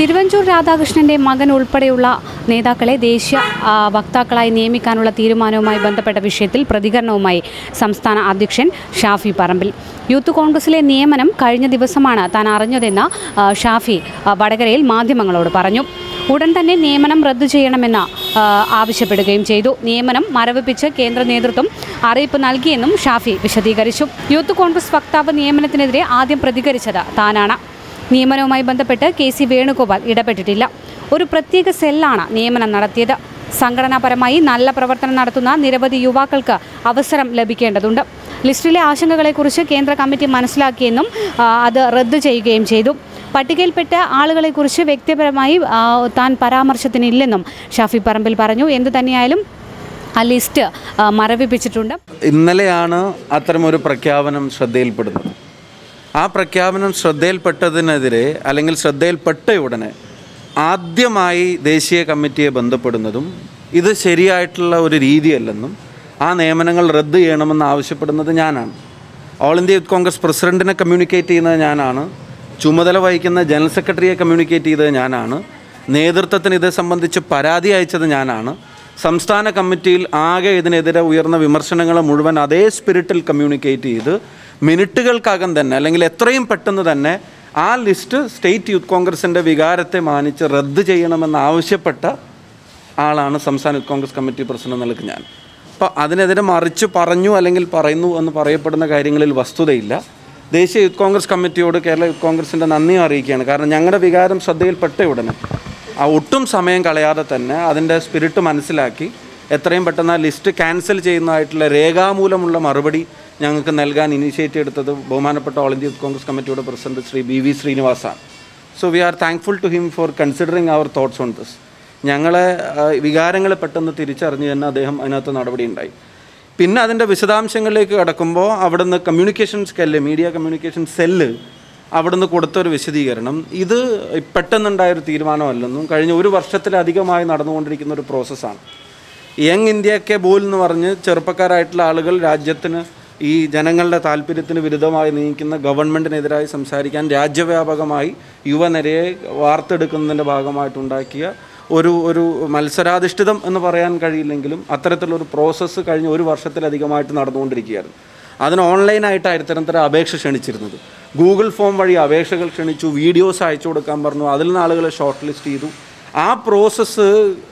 തിരുവഞ്ചൂർ രാധാകൃഷ്ണന്റെ മകൻ ഉൾപ്പെടെയുള്ള നേതാക്കളെ ദേശീയ ആ, വക്താക്കളായി നിയമിക്കാനുള്ള തീരുമാനവുമായി ബന്ധപ്പെട്ട വിഷയത്തിൽ പ്രതികരണവുമായി സംസ്ഥാന അധ്യക്ഷൻ ഷാഫി പറമ്പിൽ യൂത്ത് കോൺഗ്രസിലെ നിയമനം കഴിഞ്ഞ ദിവസമാണ് താൻ അറിഞ്ഞതെന്ന് ആ, ഷാഫി ആ, വടകരയിൽ മാധ്യമങ്ങളോട് പറഞ്ഞു ഉടൻ തന്നെ നിയമനം റദ്ദു ചെയ്യണമെന്ന് ആ, ആവശ്യപ്പെടുകയും ചെയ്തു നിയമനം മരവിപ്പിച്ച് കേന്ദ്ര നേതൃത്വം അറിയിപ്പ് നൽകിയെന്നും ഷാഫി വിശദീകരിച്ചു യൂത്ത് കോൺഗ്രസ് വക്താവ് നിയമനത്തിനെതിരെ ആദ്യം പ്രതികരിച്ചത് താനാണ് നിയമനവുമായി ബന്ധപ്പെട്ട് കെ സി വേണുഗോപാൽ ഇടപെട്ടിട്ടില്ല ഒരു പ്രത്യേക സെല്ലാണ് നിയമനം നടത്തിയത് സംഘടനാപരമായി നല്ല പ്രവർത്തനം നടത്തുന്ന നിരവധി യുവാക്കൾക്ക് അവസരം ലഭിക്കേണ്ടതുണ്ട് ലിസ്റ്റിലെ ആശങ്കകളെക്കുറിച്ച് കേന്ദ്ര കമ്മിറ്റി മനസ്സിലാക്കിയെന്നും ആ, അത് റദ്ദു ചെയ്യുകയും ചെയ്തു പട്ടികയിൽപ്പെട്ട ആളുകളെക്കുറിച്ച് വ്യക്തിപരമായി ആ, താൻ പരാമർശത്തിനില്ലെന്നും ഷാഫി പറമ്പിൽ പറഞ്ഞു എന്തു തന്നെയായാലും ആ ലിസ്റ്റ് ആ, മരവിപ്പിച്ചിട്ടുണ്ട് ഇന്നലെയാണ് അത്തരമൊരു പ്രഖ്യാപനം ശ്രദ്ധയിൽപ്പെടുന്നത് ആ പ്രഖ്യാപനം ശ്രദ്ധയിൽപ്പെട്ടതിനെതിരെ അല്ലെങ്കിൽ ശ്രദ്ധയിൽപ്പെട്ട ഉടനെ ആദ്യമായി ദേശീയ കമ്മിറ്റിയെ ബന്ധപ്പെടുന്നതും ഇത് ശരിയായിട്ടുള്ള ഒരു രീതിയല്ലെന്നും ആ നിയമനങ്ങൾ റദ്ദ് ചെയ്യണമെന്ന് ആവശ്യപ്പെടുന്നത് ഞാനാണ് ഓൾ ഇന്ത്യ യൂത്ത് കോൺഗ്രസ് പ്രസിഡന്റിനെ കമ്മ്യൂണിക്കേറ്റ് ചെയ്യുന്നത് ഞാനാണ് ചുമതല വഹിക്കുന്ന ജനറൽ സെക്രട്ടറിയെ കമ്മ്യൂണിക്കേറ്റ് ചെയ്തത് ഞാനാണ് നേതൃത്വത്തിന് ഇത് സംബന്ധിച്ച് പരാതി അയച്ചത് ഞാനാണ് സംസ്ഥാന കമ്മിറ്റിയിൽ ആകെ ഇതിനെതിരെ ഉയർന്ന വിമർശനങ്ങൾ മുഴുവൻ അതേ സ്പിരിറ്റിൽ കമ്മ്യൂണിക്കേറ്റ് ചെയ്ത് മിനിറ്റുകൾക്കകം തന്നെ അല്ലെങ്കിൽ എത്രയും പെട്ടെന്ന് തന്നെ ആ ലിസ്റ്റ് സ്റ്റേറ്റ് യൂത്ത് കോൺഗ്രസിൻ്റെ വികാരത്തെ മാനിച്ച് റദ്ദ് ചെയ്യണമെന്ന് ആവശ്യപ്പെട്ട ആളാണ് സംസ്ഥാന യൂത്ത് കോൺഗ്രസ് കമ്മിറ്റി പ്രസിഡന്റ് നിലക്ക് ഞാൻ അപ്പോൾ അതിനെതിരെ മറിച്ച് പറഞ്ഞു അല്ലെങ്കിൽ പറയുന്നു എന്ന് പറയപ്പെടുന്ന കാര്യങ്ങളിൽ വസ്തുതയില്ല ദേശീയ യൂത്ത് കോൺഗ്രസ് കമ്മിറ്റിയോട് കേരള യൂത്ത് കോൺഗ്രസിൻ്റെ നന്ദി അറിയിക്കുകയാണ് കാരണം ഞങ്ങളുടെ വികാരം ശ്രദ്ധയിൽപ്പെട്ട ഉടനെ ആ ഒട്ടും സമയം കളയാതെ തന്നെ അതിൻ്റെ സ്പിരിറ്റ് മനസ്സിലാക്കി എത്രയും പെട്ടെന്ന് ആ ലിസ്റ്റ് ക്യാൻസൽ ചെയ്യുന്നതായിട്ടുള്ള രേഖാമൂലമുള്ള മറുപടി ഞങ്ങൾക്ക് നൽകാൻ ഇനീഷ്യേറ്റ് എടുത്തത് ബഹുമാനപ്പെട്ട ഓൾ ഇന്ത്യ യൂത്ത് കോൺഗ്രസ് കമ്മിറ്റിയുടെ പ്രസിഡന്റ് ശ്രീ ബി വി ശ്രീനിവാസാണ് so we are thankful to him for considering our thoughts on this ഞങ്ങളെ ആ, വികാരങ്ങളെ പെട്ടെന്ന് തിരിച്ചറിഞ്ഞ് തന്നെ അദ്ദേഹം അതിനകത്ത് നടപടി ഉണ്ടായി പിന്നെ അതിൻ്റെ വിശദാംശങ്ങളിലേക്ക് കടക്കുമ്പോൾ അവിടുന്ന് communication cell media communication cell അവിടുന്ന് കൊടുത്തൊരു വിശദീകരണം ഇത് പെട്ടെന്നുണ്ടായൊരു തീരുമാനമല്ലെന്നും കഴിഞ്ഞ ഒരു വർഷത്തിലധികമായി നടന്നുകൊണ്ടിരിക്കുന്ന ഒരു പ്രോസസ്സാണ് യങ് ഇന്ത്യ കെ ബോൽ എന്ന് പറഞ്ഞ് ചെറുപ്പക്കാരായിട്ടുള്ള ആളുകൾ രാജ്യത്തിന് ഈ ജനങ്ങളുടെ താല്പര്യത്തിന് വിരുദ്ധമായി നീക്കുന്ന ഗവൺമെൻറ്റിനെതിരായി സംസാരിക്കാൻ രാജ്യവ്യാപകമായി യുവനിരയെ വാർത്തെടുക്കുന്നതിൻ്റെ ഭാഗമായിട്ടുണ്ടാക്കിയ ഒരു ഒരു മത്സരാധിഷ്ഠിതം എന്ന് പറയാൻ കഴിയില്ലെങ്കിലും അത്തരത്തിലൊരു പ്രോസസ്സ് കഴിഞ്ഞ ഒരു വർഷത്തിലധികമായിട്ട് നടന്നുകൊണ്ടിരിക്കുകയായിരുന്നു അതിന് ഓൺലൈനായിട്ടായിരുന്നു ഇത്തരത്തിലുള്ള അപേക്ഷ ക്ഷണിച്ചിരുന്നത് ഗൂഗിൾ ഫോം വഴി അപേക്ഷകൾ ക്ഷണിച്ചു വീഡിയോസ് അയച്ചു കൊടുക്കാൻ പറഞ്ഞു അതിൽ നിന്ന് ആളുകളെ ഷോർട്ട് ലിസ്റ്റ് ചെയ്തു ആ പ്രോസസ്സ്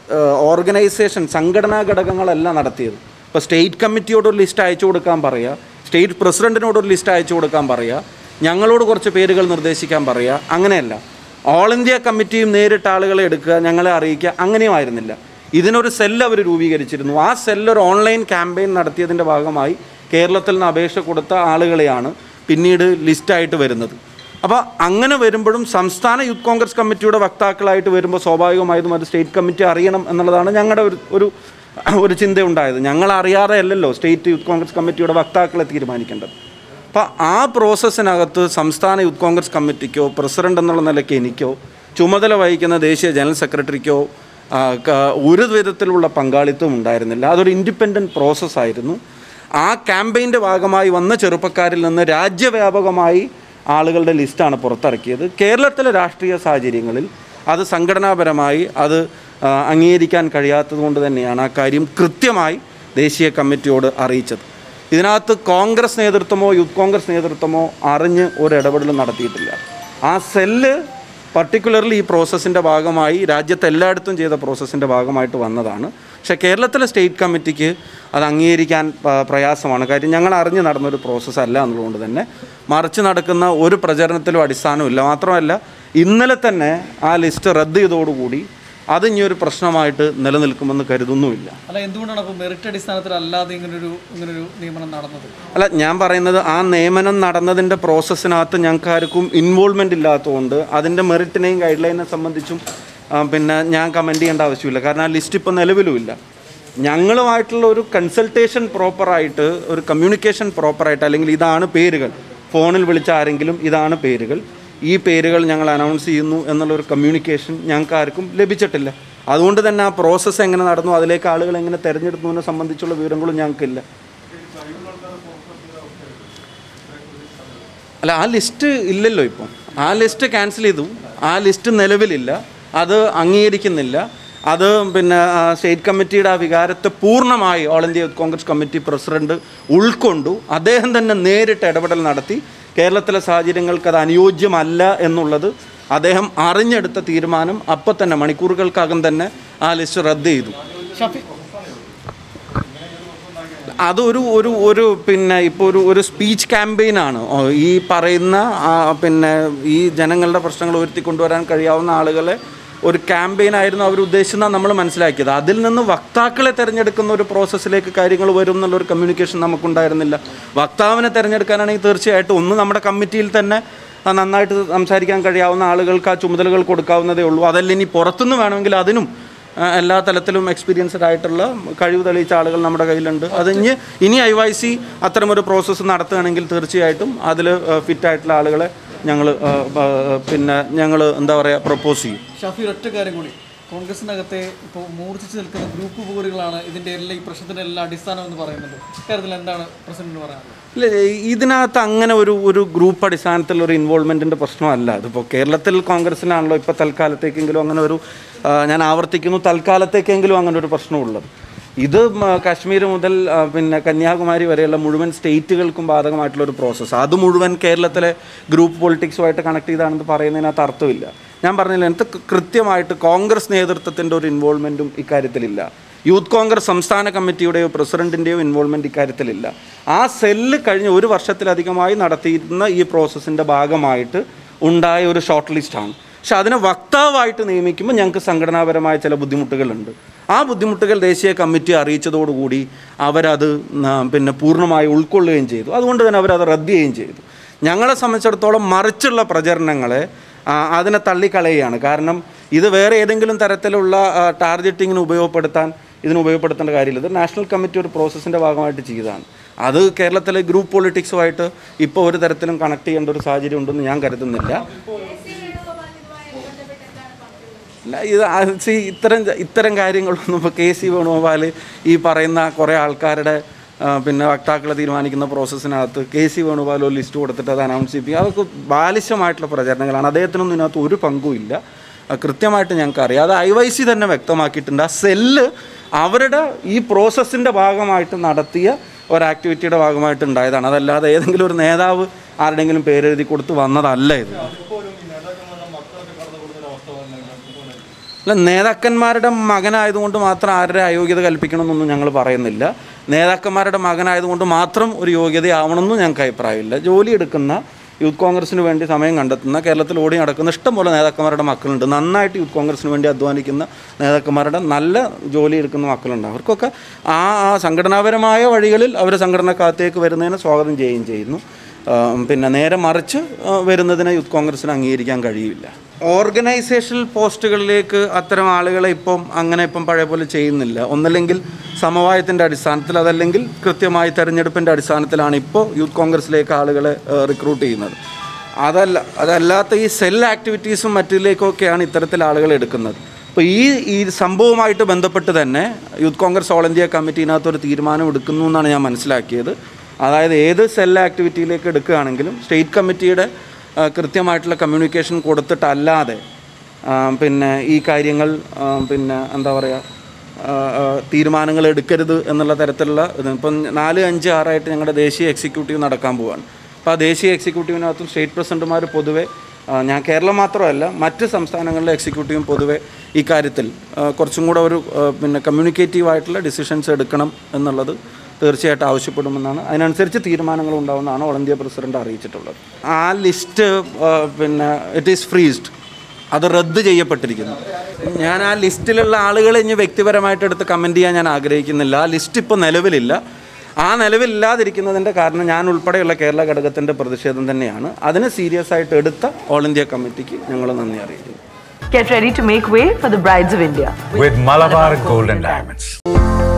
ഓർഗനൈസേഷൻ സംഘടനാ ഘടകങ്ങളല്ല നടത്തിയത് ഇപ്പോൾ സ്റ്റേറ്റ് കമ്മിറ്റിയോട് ഒരു ലിസ്റ്റ് അയച്ചു കൊടുക്കാൻ പറയുക സ്റ്റേറ്റ് പ്രസിഡൻറ്റിനോട് ഒരു ലിസ്റ്റ് അയച്ചു കൊടുക്കാൻ പറയുക ഞങ്ങളോട് കുറച്ച് പേരുകൾ നിർദ്ദേശിക്കാൻ പറയുക അങ്ങനെയല്ല ഓൾ ഇന്ത്യ കമ്മിറ്റിയും നേരിട്ട് ആളുകളെ എടുക്കുക ഞങ്ങളെ അറിയിക്കുക അങ്ങനെയും ആയിരുന്നില്ല ഇതിനൊരു സെല്ല് അവർ രൂപീകരിച്ചിരുന്നു ആ സെല്ല് ഒരു ഓൺലൈൻ ക്യാമ്പയിൻ നടത്തിയതിൻ്റെ ഭാഗമായി കേരളത്തിൽ നിന്ന് അപേക്ഷ കൊടുത്ത ആളുകളെയാണ് പിന്നീട് ലിസ്റ്റായിട്ട് വരുന്നത് അപ്പോൾ അങ്ങനെ വരുമ്പോഴും സംസ്ഥാന യൂത്ത് കോൺഗ്രസ് കമ്മിറ്റിയുടെ വക്താക്കളായിട്ട് വരുമ്പോൾ സ്വാഭാവികമായതും അത് സ്റ്റേറ്റ് കമ്മിറ്റി അറിയണം എന്നുള്ളതാണ് ഞങ്ങളുടെ ഒരു ഒരു ഒരു ചിന്ത ഉണ്ടായത് ഞങ്ങൾ അറിയാതെ അല്ലല്ലോ സ്റ്റേറ്റ് യൂത്ത് കോൺഗ്രസ് കമ്മിറ്റിയുടെ വക്താക്കളെ തീരുമാനിക്കേണ്ടത് അപ്പോൾ ആ പ്രോസസ്സിനകത്ത് സംസ്ഥാന യൂത്ത് കോൺഗ്രസ് കമ്മിറ്റിക്കോ പ്രസിഡന്റ് എന്നുള്ള നിലയ്ക്ക് എനിക്കോ ചുമതല വഹിക്കുന്ന ദേശീയ ജനറൽ സെക്രട്ടറിക്കോ ആ, ക- ഒരു വിധത്തിലുള്ള പങ്കാളിത്തവും ഉണ്ടായിരുന്നില്ല അതൊരു ഇൻഡിപെൻഡൻറ്റ് പ്രോസസ്സായിരുന്നു ആ ക്യാമ്പയിൻ്റെ ഭാഗമായി വന്ന ചെറുപ്പക്കാരിൽ നിന്ന് രാജ്യവ്യാപകമായി ആളുകളുടെ ലിസ്റ്റാണ് പുറത്തിറക്കിയത് കേരളത്തിലെ രാഷ്ട്രീയ സാഹചര്യങ്ങളിൽ അത് സംഘടനാപരമായി അത് ആ, അംഗീകരിക്കാൻ കഴിയാത്തത് കൊണ്ട് തന്നെയാണ് ആ കാര്യം കൃത്യമായി ദേശീയ കമ്മിറ്റിയോട് അറിയിച്ചത് ഇതിനകത്ത് കോൺഗ്രസ് നേതൃത്വമോ യൂത്ത് കോൺഗ്രസ് നേതൃത്വമോ അറിഞ്ഞ് ഒരു ഇടപെടലും നടത്തിയിട്ടില്ല ആ സെല്ല് പർട്ടിക്കുലർലി ഈ പ്രോസസ്സിൻ്റെ ഭാഗമായി രാജ്യത്ത് എല്ലായിടത്തും ചെയ്ത പ്രോസസ്സിൻ്റെ ഭാഗമായിട്ട് വന്നതാണ് പക്ഷേ കേരളത്തിലെ സ്റ്റേറ്റ് കമ്മിറ്റിക്ക് അത് അംഗീകരിക്കാൻ പ- പ്രയാസമാണ് കാര്യം ഞങ്ങൾ അറിഞ്ഞ് നടന്നൊരു പ്രോസസ്സ് അല്ല എന്നുള്ളതുകൊണ്ട് തന്നെ മറിച്ച് നടക്കുന്ന ഒരു പ്രചരണത്തിലും അടിസ്ഥാനമില്ല മാത്രമല്ല ഇന്നലെ തന്നെ ആ ലിസ്റ്റ് റദ്ദ് ചെയ്തതോടുകൂടി അത് ഇനി ഒരു പ്രശ്നമായിട്ട് നിലനിൽക്കുമെന്ന് കരുതുന്നുമില്ല അല്ല എന്തുകൊണ്ടാണ് അപ്പോൾ മെറിറ്റ് അടിസ്ഥാനത്തിൽ അല്ലാതെ ഇങ്ങനൊരു ഇങ്ങനൊരു നിയമനം നടന്നത് അല്ല ഞാൻ പറയുന്നത് ആ നിയമനം നടന്നതിൻ്റെ പ്രോസസ്സിനകത്ത് ഞങ്ങൾക്ക് ആർക്കും ഇൻവോൾവ്മെൻ്റ് ഇല്ലാത്തതുകൊണ്ട് അതിൻ്റെ മെറിറ്റിനെയും ഗൈഡ് ലൈനെ സംബന്ധിച്ചും ആ, പിന്നെ ഞാൻ കമൻറ്റ് ചെയ്യേണ്ട ആവശ്യമില്ല കാരണം ആ ലിസ്റ്റ് ഇപ്പോൾ നിലവിലുമില്ല ഞങ്ങളുമായിട്ടുള്ള ഒരു കൺസൾട്ടേഷൻ പ്രോപ്പറായിട്ട് ഒരു കമ്മ്യൂണിക്കേഷൻ പ്രോപ്പറായിട്ട് അല്ലെങ്കിൽ ഇതാണ് പേരുകൾ ഫോണിൽ വിളിച്ച ആരെങ്കിലും ഇതാണ് പേരുകൾ ഈ പേരുകൾ ഞങ്ങൾ അനൗൺസ് ചെയ്യുന്നു എന്നുള്ളൊരു കമ്മ്യൂണിക്കേഷൻ ഞങ്ങൾക്ക് ആർക്കും ലഭിച്ചിട്ടില്ല അതുകൊണ്ട് തന്നെ ആ പ്രോസസ്സ് എങ്ങനെ നടന്നു അതിലേക്ക് ആളുകൾ എങ്ങനെ തിരഞ്ഞെടുക്കുന്നതിനെ സംബന്ധിച്ചുള്ള വിവരങ്ങളും ഞങ്ങൾക്കില്ല അല്ല ആ ലിസ്റ്റ് ഇല്ലല്ലോ ഇപ്പം ആ ലിസ്റ്റ് ക്യാൻസൽ ചെയ്തു ആ ലിസ്റ്റ് നിലവിലില്ല അത് അംഗീകരിക്കുന്നില്ല അത് പിന്നെ ആ, സ്റ്റേറ്റ് കമ്മിറ്റിയുടെ ആ വികാരത്തെ പൂർണ്ണമായി all India Youth Congress committee president ഉൾക്കൊണ്ടു അദ്ദേഹം തന്നെ നേരിട്ട് ഇടപെടൽ നടത്തി കേരളത്തിലെ സാഹചര്യങ്ങൾക്ക് അത് അനുയോജ്യമല്ല എന്നുള്ളത് അദ്ദേഹം അറിഞ്ഞെടുത്ത തീരുമാനം അപ്പം തന്നെ മണിക്കൂറുകൾക്കകം തന്നെ ആ ലിസ്റ്റ് റദ്ദ് ചെയ്തു ഷാഫി അതൊരു ഒരു ഒരു പിന്നെ ഇപ്പോൾ ഒരു ഒരു സ്പീച്ച് ക്യാമ്പയിനാണ് ഈ പറയുന്ന ആ, പിന്നെ ഈ ജനങ്ങളുടെ പ്രശ്നങ്ങൾ ഉയർത്തിക്കൊണ്ടുവരാൻ കഴിയാവുന്ന ആളുകളെ ഒരു ക്യാമ്പയിൻ ആയിരുന്നു അവർ ഉദ്ദേശിച്ചത് നമ്മൾ മനസ്സിലാക്കിയത് അതിൽ നിന്ന് വക്താക്കളെ തിരഞ്ഞെടുക്കുന്ന ഒരു പ്രോസസ്സിലേക്ക് കാര്യങ്ങൾ വരും എന്നുള്ളൊരു കമ്മ്യൂണിക്കേഷൻ നമുക്കുണ്ടായിരുന്നില്ല വക്താവിനെ തിരഞ്ഞെടുക്കാനാണെങ്കിൽ തീർച്ചയായിട്ടും ഒന്ന് നമ്മുടെ കമ്മിറ്റിയിൽ തന്നെ ആ, നന്നായിട്ട് സംസാരിക്കാൻ കഴിയാവുന്ന ആളുകൾക്ക് ആ ചുമതലകൾ കൊടുക്കാവുന്നതേ ഉള്ളൂ അതല്ല ഇനി പുറത്തുനിന്ന് വേണമെങ്കിൽ അതിനും ആ, എല്ലാ തലത്തിലും എക്സ്പീരിയൻസ്ഡ് ആയിട്ടുള്ള കഴിവ് തെളിയിച്ച ആളുകൾ നമ്മുടെ കയ്യിലുണ്ട് അത് ഇനി ഇനി ഐ വൈ സി അത്തരമൊരു പ്രോസസ്സ് നടത്തുകയാണെങ്കിൽ തീർച്ചയായിട്ടും അതിൽ ഫിറ്റായിട്ടുള്ള ആളുകളെ ഞങ്ങൾ പിന്നെ ഞങ്ങൾ എന്താ പറയുക പ്രപ്പോസ് ചെയ്യും ഷാഫി ഒറ്റ കാര്യം കൂടി കോൺഗ്രസിനകത്തെ ഇപ്പോൾ മൂർച്ഛിച്ച് നിൽക്കുന്ന ഗ്രൂപ്പ് പോരുകളാണ് ഇതിന്റെ എല്ലാ ഈ പ്രശ്നത്തിന്റെ എല്ലാ അടിസ്ഥാനം എന്ന് പറയുന്നത് ഇക്കാര്യത്തിൽ എന്താണ് പ്രസിഡന്റ് പറയാനുള്ളത് ഇല്ല ഇതിനകത്ത് അങ്ങനെ ഒരു ഒരു ഗ്രൂപ്പ് അടിസ്ഥാനത്തിലുള്ള ഒരു ഇൻവോൾവ്മെൻറ്റിൻ്റെ പ്രശ്നമല്ല അതിപ്പോൾ കേരളത്തിൽ കോൺഗ്രസിനാണല്ലോ ഇപ്പോൾ തൽക്കാലത്തേക്കെങ്കിലും അങ്ങനെ ഒരു ആ, ഞാൻ ആവർത്തിക്കുന്നു തൽക്കാലത്തേക്കെങ്കിലും അങ്ങനെ ഒരു പ്രശ്നമുള്ളത് ഇത് മ, കാശ്മീർ മുതൽ ആ, പിന്നെ കന്യാകുമാരി വരെയുള്ള മുഴുവൻ സ്റ്റേറ്റുകൾക്കും ബാധകമായിട്ടുള്ള ഒരു പ്രോസസ്സ് അത് മുഴുവൻ കേരളത്തിലെ ഗ്രൂപ്പ് പൊളിറ്റിക്സുമായിട്ട് കണക്ട് ചെയ്താണെന്ന് പറയുന്നതിനകത്ത് അർത്ഥമില്ല ഞാൻ പറഞ്ഞില്ല എനിക്ക് കൃത്യമായിട്ട് കോൺഗ്രസ് നേതൃത്വത്തിൻ്റെ ഒരു ഇൻവോൾവ്മെൻറ്റും ഇക്കാര്യത്തിലില്ല യൂത്ത് കോൺഗ്രസ് സംസ്ഥാന കമ്മിറ്റിയുടെയോ പ്രസിഡന്റിൻ്റെയോ ഇൻവോൾവ്മെൻറ്റ് ഇക്കാര്യത്തിലില്ല ആ സെല്ല് കഴിഞ്ഞ ഒരു വർഷത്തിലധികമായി നടത്തിയിരുന്ന ഈ പ്രോസസ്സിൻ്റെ ഭാഗമായിട്ട് ഉണ്ടായ ഒരു ഷോർട്ട് ലിസ്റ്റാണ് പക്ഷെ അതിനെ വക്താവായിട്ട് നിയമിക്കുമ്പോൾ ഞങ്ങൾക്ക് സംഘടനാപരമായ ചില ബുദ്ധിമുട്ടുകളുണ്ട് ആ ബുദ്ധിമുട്ടുകൾ ദേശീയ കമ്മിറ്റി അറിയിച്ചതോടുകൂടി അവരത് ന- പിന്നെ പൂർണ്ണമായി ഉൾക്കൊള്ളുകയും ചെയ്തു അതുകൊണ്ട് തന്നെ അവരത് റദ്ദ് ചെയ്യുകയും ചെയ്തു ഞങ്ങളെ സംബന്ധിച്ചിടത്തോളം മറിച്ചുള്ള പ്രചരണങ്ങളെ ആ, അതിനെ തള്ളിക്കളയുകയാണ് കാരണം ഇത് വേറെ ഏതെങ്കിലും തരത്തിലുള്ള ആ, ടാർഗറ്റിങ്ങിന് ഉപയോഗപ്പെടുത്താൻ ഇതിന് ഉപയോഗപ്പെടുത്തേണ്ട കാര്യമില്ല ഇത് നാഷണൽ കമ്മിറ്റി ഒരു പ്രോസസ്സിൻ്റെ ഭാഗമായിട്ട് ചെയ്തതാണ് അത് കേരളത്തിലെ ഗ്രൂപ്പ് പൊളിറ്റിക്സുമായിട്ട് ഇപ്പോൾ ഒരു തരത്തിലും കണക്ട് ചെയ്യേണ്ട ഒരു സാഹചര്യം ഉണ്ടെന്ന് ഞാൻ കരുതുന്നില്ല അല്ല ഇത് ആ, see, ഇത്തരം ഇത്തരം കാര്യങ്ങളൊന്നും ഇപ്പോൾ കെ സി വേണുഗോപാൽ ഈ പറയുന്ന കുറേ ആൾക്കാരുടെ ആ, പിന്നെ വക്താക്കളെ തീരുമാനിക്കുന്ന പ്രോസസ്സിനകത്ത് കെ സി വേണുഗോപാൽ ഒരു ലിസ്റ്റ് കൊടുത്തിട്ട് അത് അനൗൺസ് ചെയ്യിപ്പിക്കുക അതൊക്കെ ബാലിശമായിട്ടുള്ള പ്രചരണങ്ങളാണ് അദ്ദേഹത്തിനൊന്നും ഇതിനകത്ത് ഒരു പങ്കുമില്ല ആ, കൃത്യമായിട്ട് ഞങ്ങൾക്ക് അറിയാം അത് ഐ വൈ സി തന്നെ വ്യക്തമാക്കിയിട്ടുണ്ട് ആ സെല്ല് അവരുടെ ഈ പ്രോസസ്സിൻ്റെ ഭാഗമായിട്ട് നടത്തിയ ഒരു ആക്ടിവിറ്റിയുടെ ഭാഗമായിട്ട് ഉണ്ടായതാണ് അതല്ലാതെ ഏതെങ്കിലും ഒരു നേതാവ് ആരുടെയെങ്കിലും പേരെഴുതി കൊടുത്ത് വന്നതല്ല ഇത് അല്ല നേതാക്കന്മാരുടെ മകനായതുകൊണ്ട് മാത്രം ആരുടെ അയോഗ്യത കൽപ്പിക്കണമെന്നൊന്നും ഞങ്ങൾ പറയുന്നില്ല നേതാക്കന്മാരുടെ മകനായതുകൊണ്ട് മാത്രം ഒരു യോഗ്യതയാവണമെന്നും ഞങ്ങൾക്ക് അഭിപ്രായമില്ല ജോലി എടുക്കുന്ന യൂത്ത് കോൺഗ്രസിന് വേണ്ടി സമയം കണ്ടെത്തുന്ന കേരളത്തിൽ ഓടി നടക്കുന്ന ഇഷ്ടംപോലെ നേതാക്കന്മാരുടെ മക്കളുണ്ട് നന്നായിട്ട് യൂത്ത് കോൺഗ്രസിന് വേണ്ടി അധ്വാനിക്കുന്ന നേതാക്കന്മാരുടെ നല്ല ജോലി എടുക്കുന്ന മക്കളുണ്ട് അവർക്കൊക്കെ ആ ആ സംഘടനാപരമായ വഴികളിൽ അവർ സംഘടനക്കകത്തേക്ക് വരുന്നതിനെ സ്വാഗതം ചെയ്യുകയും ചെയ്യുന്നു ആ, പിന്നെ നേരെ മറിച്ച് ആ, വരുന്നതിനെ യൂത്ത് കോൺഗ്രസിന് അംഗീകരിക്കാൻ കഴിയില്ല ഓർഗനൈസേഷണൽ പോസ്റ്റുകളിലേക്ക് അത്തരം ആളുകളെ ഇപ്പം അങ്ങനെ ഇപ്പം പഴയ പോലെ ചെയ്യുന്നില്ല ഒന്നല്ലെങ്കിൽ സമവായത്തിൻ്റെ അടിസ്ഥാനത്തിൽ അതല്ലെങ്കിൽ കൃത്യമായി തെരഞ്ഞെടുപ്പിൻ്റെ അടിസ്ഥാനത്തിലാണ് ഇപ്പോൾ യൂത്ത് കോൺഗ്രസിലേക്ക് ആളുകളെ റിക്രൂട്ട് ചെയ്യുന്നത് അതല്ല അതല്ലാത്ത ഈ സെൽ ആക്ടിവിറ്റീസും മറ്റിലേക്കൊക്കെയാണ് ഇത്തരത്തിൽ ആളുകൾ എടുക്കുന്നത് അപ്പോൾ ഈ ഈ സംഭവവുമായിട്ട് ബന്ധപ്പെട്ട് തന്നെ യൂത്ത് കോൺഗ്രസ് ഓൾ ഇന്ത്യ കമ്മിറ്റിനകത്ത് ഒരു തീരുമാനം എടുക്കുന്നു എന്നാണ് ഞാൻ മനസ്സിലാക്കിയത് അതായത് ഏത് സെൽ ആക്ടിവിറ്റിയിലേക്ക് എടുക്കുകയാണെങ്കിലും സ്റ്റേറ്റ് കമ്മിറ്റിയുടെ ആ, കൃത്യമായിട്ടുള്ള കമ്മ്യൂണിക്കേഷൻ കൊടുത്തിട്ടല്ലാതെ ആ, പിന്നെ ഈ കാര്യങ്ങൾ ആ, പിന്നെ എന്താ പറയുക ആ, ആ, തീരുമാനങ്ങൾ എടുക്കരുത് എന്നുള്ള തരത്തിലുള്ള ഇത് ഇപ്പം നാല് അഞ്ച് ആറായിട്ട് ഞങ്ങളുടെ ദേശീയ എക്സിക്യൂട്ടീവ് നടക്കാൻ പോവാണ് അപ്പോൾ ആ ദേശീയ എക്സിക്യൂട്ടീവിനകത്തും സ്റ്റേറ്റ് പ്രസിഡന്റുമാർ പൊതുവെ ആ, ഞാൻ കേരളം മാത്രമല്ല മറ്റ് സംസ്ഥാനങ്ങളിലെ എക്സിക്യൂട്ടീവും പൊതുവെ ഈ കാര്യത്തിൽ ആ, കുറച്ചും കൂടെ ഒരു ആ, പിന്നെ കമ്മ്യൂണിക്കേറ്റീവ് ആയിട്ടുള്ള ഡിസിഷൻസ് എടുക്കണം എന്നുള്ളത് തീർച്ചയായിട്ടും ആവശ്യപ്പെടുമെന്നാണ് അതിനനുസരിച്ച് തീരുമാനങ്ങൾ ഉണ്ടാവുമെന്നാണ് ഓൾ ഇന്ത്യ പ്രസിഡന്റ് അറിയിച്ചിട്ടുള്ളത് ആ ലിസ്റ്റ് ആ, പിന്നെ ഇറ്റ് ഈസ് ഫ്രീസ്ഡ് അത് റദ്ദ് ചെയ്യപ്പെട്ടിരിക്കുന്നു ഞാൻ ആ ലിസ്റ്റിലുള്ള ആളുകളെ ഇനി വ്യക്തിപരമായിട്ട് എടുത്ത് കമൻറ്റ് ചെയ്യാൻ ഞാൻ ആഗ്രഹിക്കുന്നില്ല ആ ലിസ്റ്റ് ഇപ്പോൾ നിലവിലില്ല ആ നിലവിലില്ലാതിരിക്കുന്നതിൻ്റെ കാരണം ഞാൻ ഉൾപ്പെടെയുള്ള കേരള ഘടകത്തിൻ്റെ പ്രതിഷേധം തന്നെയാണ് അതിനെ സീരിയസ് ആയിട്ട് എടുത്ത ഓൾ ഇന്ത്യ കമ്മിറ്റിക്ക് ഞങ്ങൾ നന്ദി അറിയിക്കുന്നു Get ready to make way for the brides of India. with Malabar Golden Diamonds.